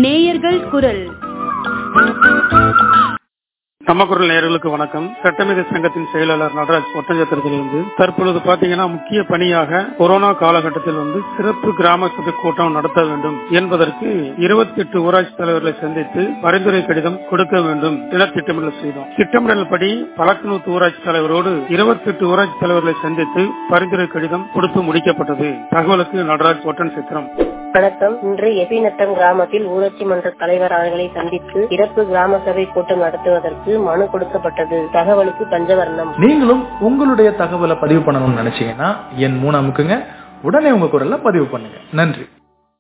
நேயர்கள் குரல் நம்ம குரல் நேயர்களுக்கு வணக்கம் சட்டமேதை சங்கத்தின் செயலாளர் நடராஜ் ஒட்டஞ்சத்திரத்திலிருந்து தற்பொழுது பாத்தீங்கன்னா முக்கிய பணியாக கொரோனா காலகட்டத்தில் வந்து சிறப்பு கிராம சபை கூட்டம் நடத்த வேண்டும் என்பதற்கு இருபத்தி எட்டு ஊராட்சி தலைவர்களை சந்தித்து பரிந்துரை கடிதம் கொடுக்க வேண்டும் என திட்டமிடல் செய்தோம் திட்டமிடல் படி பழக்கநூத்து ஊராட்சி தலைவரோடு இருபத்தி எட்டு ஊராட்சி தலைவர்களை சந்தித்து பரிந்துரை கடிதம் கொடுத்து முடிக்கப்பட்டது தகவலுக்கு நடராஜ் ஒட்டன் சித்திரம் வணக்கம் இன்று எபிநத்தம் கிராமத்தில் ஊராட்சி மன்ற தலைவர் அவர்களை சந்தித்து சிறப்பு கிராம சபை கூட்டம் நடத்துவதற்கு மனு கொடுக்கப்பட்டது தகவலுக்கு பஞ்சவர்ணம் நீங்களும் உங்களுடைய தகவலை பதிவு பண்ணணும்னு நினைச்சீங்கன்னா என் மூணு அமுக்குங்க உடனே உங்க குரல்ல பதிவு பண்ணுங்க நன்றி